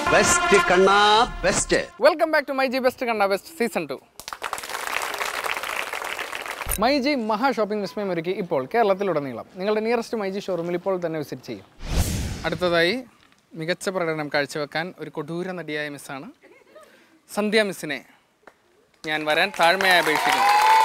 Best കണ്ണാ best welcome back to my G best കണ്ട best season to my G മഹാ shopping വിസ്മയം ഒരുക്കി ഇപ്പോൾ കേരളത്തിലുടനീളം നിങ്ങളുടെ നിയറസ്റ്റ് മൈ ജി ഷോറൂമിൽ ഇപ്പോൾ തന്നെ വിസിറ്റ് ചെയ്യും അടുത്തതായി മികച്ച പ്രകടനം കാഴ്ചവെക്കാൻ ഒരു കൊടൂര നടിയായ മിസ്സാണ് സന്ധ്യ മിസ്സിനെ ഞാൻ വരാൻ താഴ്മയായി അപേക്ഷിക്കുന്നു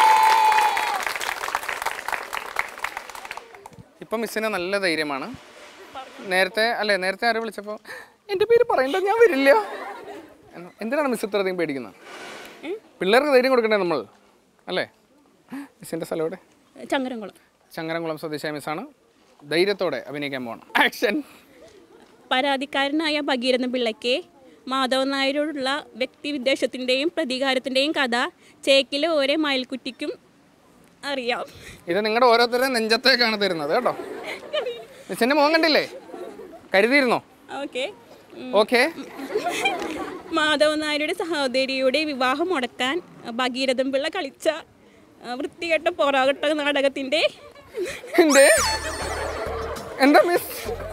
ഇപ്പം മിസ്സിന് നല്ല ധൈര്യമാണ് നേരത്തെ അല്ലേ നേരത്തെ ആരോ വിളിച്ചപ്പോൾ എൻ്റെ പേര് പറയണ്ട ഞാൻ വരില്ല എന്ന്. എന്തിനാണ് മിസ് ഇത്രയധികം പേടിക്കുന്നത് പിള്ളേർക്ക് ധൈര്യം കൊടുക്കണ്ടേ നമ്മൾ അല്ലേ മിസ്സിൻ്റെ സ്ഥലം എവിടെ ചങ്ങരംകുളം ചങ്ങരംകുളം സ്വദേശിയായ മിസ്സാണ് ധൈര്യത്തോടെ അഭിനയിക്കാൻ പോകണം ആക്ഷൻ പരാതിക്കാരനായ ഭഗീരഥൻ പിള്ളയ്ക്ക് മാധവൻ നായരോടുള്ള വ്യക്തിവിദ്വേഷത്തിൻ്റെയും പ്രതികാരത്തിൻ്റെയും കഥ ചേക്കിലെ ഓരോ മയിൽക്കുറ്റിക്കും അറിയാം ഇത് നിങ്ങളുടെ ഓരോരുത്തരുടെയും നെഞ്ചത്തേക്കാണ് തരുന്നത് കേട്ടോ മിസ്സിൻ്റെ മോൻ കണ്ടില്ലേ കരുതിയിരുന്നോ ഓക്കെ ഓക്കെ മാധവൻ നായരുടെ സഹോദരിയുടെ വിവാഹം മുടക്കാൻ ഭഗീരഥൻ പിള്ള കളിച്ച ആ, വൃത്തികെട്ട പോരാട്ട നാടകത്തിൻ്റെ എന്തേ എന്താ മിസ്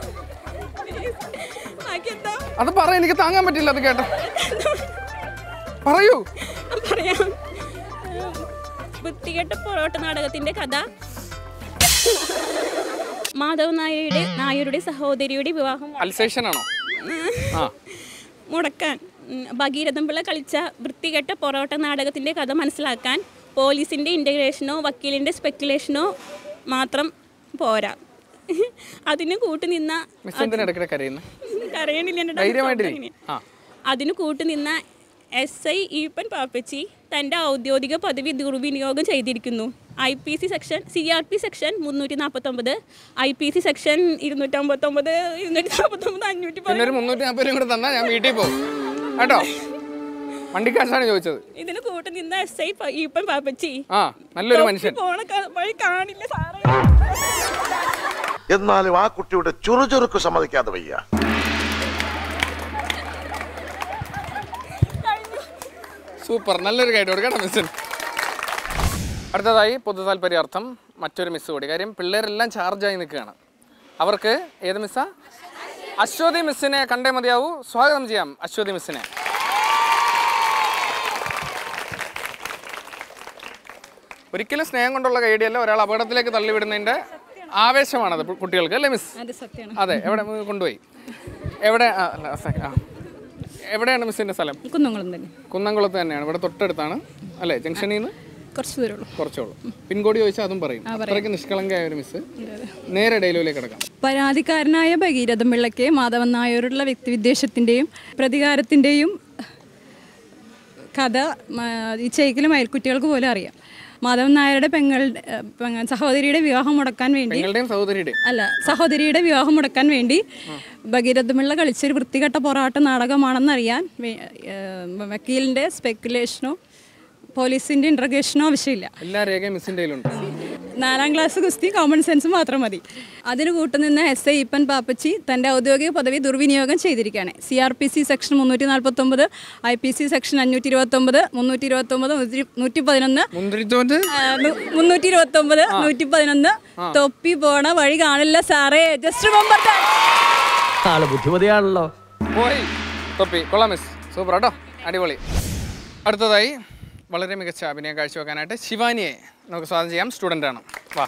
ബാക്കിയെന്താ അത് പറ എനിക്ക് താങ്ങാൻ പറ്റില്ല അത് കേട്ടോ പറയൂ പറയാം വൃത്തികെട്ട പൊറോട്ട നാടകത്തിന്റെ കഥ മാധവ് നായരുടെ നായരുടെ സഹോദരിയുടെ വിവാഹം അൽസേഷൻ ആണോ ആ മുടക്കാൻ ഉം, ഭഗീരഥൻ പിള്ള കളിച്ച വൃത്തികെട്ട പൊറോട്ട നാടകത്തിന്റെ കഥ മനസ്സിലാക്കാൻ പോലീസിന്റെ ഇന്റഗ്രേഷനോ വക്കീലിന്റെ സ്പെക്കുലേഷനോ മാത്രം പോരാ അതിന് കൂട്ടുനിന്ന മിസ് എന്തിനാ ഇടയ്ക്കിടെ കരയുന്നത് അറിയണില്ല എൻ്റെ ധൈര്യമായിട്ടിരി ഡൗട്ട് ആ അതിന് കൂട്ടുനിന്ന എസ് ഐ ഈപ്പൻ പാപ്പച്ചി തൻ്റെ ഔദ്യോഗിക പദവി ദുർവിനിയോഗം ചെയ്തിരിക്കുന്നു I P C section C R P section മുന്നൂറ്റി നാൽപ്പത്തൊമ്പത് ഐ പി സി സെക്ഷൻ ഇരുന്നൂറ്റമ്പത്തൊമ്പത് ഇരുന്നൂറ്റി നാൽപ്പത്തൊമ്പത് അഞ്ഞൂറ്റി പിന്നെ ഒരു മുന്നൂറ്റി നാൽപ്പത് രൂപ കൂടെ തന്നാൽ ഞാൻ വീട്ടിൽ പോകും കേട്ടോ വണ്ടിക്കാശാണ് ചോദിച്ചത് ഇതിന് കൂട്ടുനിന്ന എസ് ഐ ഈപ്പൻ പാപ്പച്ചി ആ നല്ലൊരു മനുഷ്യൻ പോണ ക- വഴി കാണില്ല സാറേ എന്നാലും ആ കുട്ടിയുടെ ചുറുചുറുക്ക് സമ്മതിക്കാതെ വയ്യ സൂപ്പർ നല്ലൊരു ഗൈഡ് കൊടുക്കണം മിസ്സിന് അടുത്തതായി പൊതു താല്പര്യാർത്ഥം മറ്റൊരു മിസ് കൂടി കാര്യം പിള്ളേരെല്ലാം ചാർജായി നിൽക്കുകയാണ് അവർക്ക് ഏത് മിസ്സാ അശ്വതി മിസ്സിനെ കണ്ടേ മതിയാവൂ സ്വാഗതം ചെയ്യാം അശ്വതി മിസ്സിനെ ഒരിക്കലും സ്നേഹം കൊണ്ടുള്ള കൈഡിയല്ല ഒരാൾ അപകടത്തിലേക്ക് തള്ളിവിടുന്നതിൻ്റെ ആവേശമാണത് പു- കുട്ടികൾക്ക് അല്ലേ മിസ് അത് സത്യമാണ് അതെ എവിടെ ഉം, കൊണ്ടുപോയി എവിടെ ആ, അല്ല, സെ- ആ. എവിടെയാണ് മിസ്സിൻ്റെ സ്ഥലം കുന്നംകുളം തന്നെ കുന്നംകുളത്ത് തന്നെയാണ് ഇവിടെ തൊട്ടടുത്താണ് അല്ലേ ജംഗ്ഷനിൽ നിന്ന് കുറച്ച് ദൂരമുള്ളൂ കുറച്ചോളൂ പിൻകോഡ് ചോദിച്ചാൽ അതും പറയും അത്രയ്ക്ക് നിഷ്കളങ്കയായ ഒരു മിസ് നേരെ ഡയലോഗിലേക്ക് കിടക്കാം പരാതിക്കാരനായ ഭഗീരഥൻ പിള്ളയ്ക്ക് മാധവൻ നായരോടുള്ള വ്യക്തിവിദ്വേഷത്തിൻ്റെയും പ്രതികാരത്തിൻ്റെയും കഥ മ- ഈ ചേക്കിലും അയൽക്കുട്ടികൾക്ക് പോലും അറിയാം മാധവൻ നായരുടെ പെങ്ങളുടെ ഏഹ്, പെങ്ങ- സഹോദരിയുടെ വിവാഹം മുടക്കാൻ വേണ്ടി നിങ്ങളുടെയും സഹോദരിയുടെയും അല്ല സഹോദരിയുടെ വിവാഹം മുടക്കാൻ വേണ്ടി ഭഗീരഥപിള്ള കളിച്ചൊരു വൃത്തികെട്ട പോരാട്ട നാടകമാണെന്നറിയാൻ വേ- ഏഹ്, വക്കീലിൻ്റെ സ്പെക്കുലേഷനോ പോലീസിൻ്റെ ഇൻട്രഗേഷനോ ആവശ്യമില്ല എല്ലാ രേഖയും മിസ്സിൻ്റെ കയ്യിലുണ്ട് നാലാം ക്ലാസ് കുസ്തി കോമൺ സെൻസ് മാത്രം മതി അതിന് കൂട്ടുനിന്ന എസ് ഐ ഇപ്പൻ പാപ്പച്ചി തൻ്റെ ഔദ്യോഗിക പദവി ദുർവിനിയോഗം ചെയ്തിരിക്കുകയാണ് C R P C section മുന്നൂറ്റി നാൽപ്പത്തൊമ്പത് ഐ പി സി സെക്ഷൻ അഞ്ഞൂറ്റി ഇരുപത്തൊമ്പത് മുന്നൂറ്റി ഇരുപത്തൊമ്പത് നൂറ്റി പതിനൊന്ന് മുന്തിരിത്തോണ്ട് മുന്നൂറ്റി ഇരുപത്തൊമ്പത് നൂറ്റി പതിനൊന്ന് തൊപ്പി പോണ വഴി കാണില്ല സാറേ ജസ്റ്റ് റിമെമ്പർ ആള് ബുദ്ധിമതിയാണല്ലോ പോയി തൊപ്പി കൊള്ളാം മിസ് സൂപ്പർ കേട്ടോ അടിപൊളി അടുത്തതായി വളരെ മികച്ച അഭിനയം കാഴ്ചവെക്കാനായിട്ട് ശിവാനിയെ നമുക്ക് സ്വാഗതം ചെയ്യാം സ്റ്റുഡൻ്റ് ആണ് വാ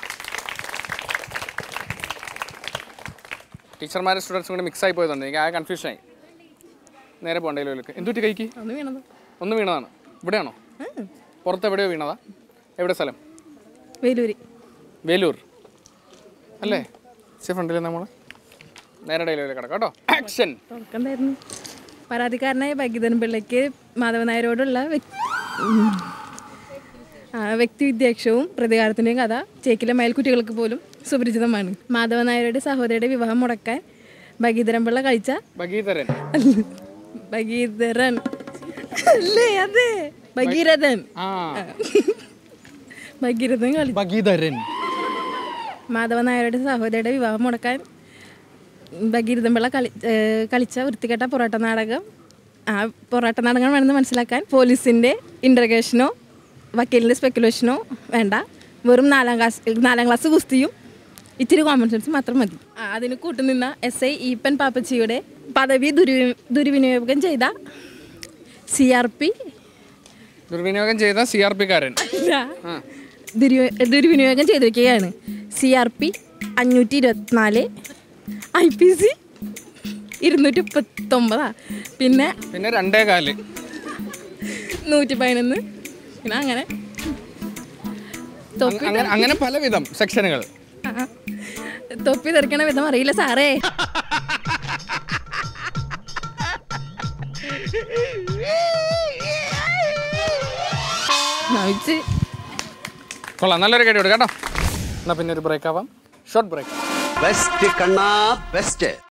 ടീച്ചർമാരും സ്റ്റുഡൻസും കൂടി മിക്സ് ആയി പോയതുകൊണ്ട് എനിക്ക് ആ കൺഫ്യൂഷനായി നേരെ പോകണ്ടേ ലോയിലേക്ക് എന്തുറ്റി കൈക്ക് ഒന്ന് വീണത് ഒന്ന് വീണതാണ് ഇവിടെയാണോ പുറത്ത് എവിടെയോ വീണതാ എവിടെ സ്ഥലം വേലൂരി വേലൂർ അല്ലേ സി ഫ്രണ്ടിൽ നമ്മൾ നേരെ ഡയലോഗിലേക്ക് കിടക്കാം കേട്ടോ ആക്ഷൻ തുറക്കണ്ടായിരുന്നു പരാതിക്കാരനായ ഭഗീധരൻ പിള്ളയ്ക്ക് മാധവൻ നായരോടുള്ള വ്യക്- ഉം. ആ, വ്യക്തിവിദ്വേഷവും പ്രതികാരത്തിൻ്റെയും കഥ ചേക്കിലെ മേൽക്കുട്ടികൾക്ക് പോലും സുപരിചിതമാണ് മാധവൻ നായരുടെ സഹോദരിയുടെ വിവാഹം മുടക്കാൻ ഭഗീധരൻ പിള്ള കഴിച്ച ഭഗീധരൻ ഭഗീധരൻ അല്ലേ അതെ ഭഗീരഥൻ ആ ഭഗീരഥൻ കളി ഭഗീധരൻ മാധവൻ നായരുടെ സഹോദരിയുടെ വിവാഹം മുടക്കാൻ ഭഗീരഥൻ പിള്ള കളി ഏഹ് കളിച്ച വൃത്തികെട്ട പൊറോട്ട നാടകം ആ പൊറോട്ട നാടകം വേണമെന്ന് മനസ്സിലാക്കാൻ പോലീസിൻ്റെ ഇൻ്റർഗേഷനോ വക്കീലിൻ്റെ സ്പെക്കുലേഷനോ വേണ്ട വെറും നാലാം ക്ലാസ് നാലാം ക്ലാസ് കുസ്തിയും ഇച്ചിരി കോമൺ സെൻസ് മാത്രം മതി ആ, അതിന് കൂട്ടുനിന്ന എസ് ഐ ഈപ്പൻ പാപ്പച്ചിയുടെ പദവി ദുരു ദുർവിനിയോഗം ചെയ്ത സി ആർ പി ദുർവിനിയോഗം ചെയ്ത സി ആർ പിക്കാരൻ ദുർവിനിയോഗം ചെയ്തിരിക്കുകയാണ് സി ആർ പി അഞ്ഞൂറ്റി ഇരുപത്തിനാല് ഐ പി സി ഇരുന്നൂറ്റി മുപ്പത്തൊമ്പതാ പിന്നെ പിന്നെ രണ്ടേ കാല് നൂറ്റി പതിനൊന്ന് പിന്നെ അങ്ങനെ തൊപ്പി അങ്ങനെ അങ്ങനെ പലവിധം സെക്ഷനുകൾ ആ. തൊപ്പി തെറിക്കണ വിധം അറിയില്ല സാറേ നയിച്ച് കൊള്ളാം നല്ലൊരു കേട്ടോ കേട്ടോ എന്നാൽ പിന്നെ ഒരു ബ്രേക്ക് ആവാം ഷോർട്ട് ബ്രേക്ക് ബെസ്റ്റ് കണ്ണാ ബെസ്റ്റ്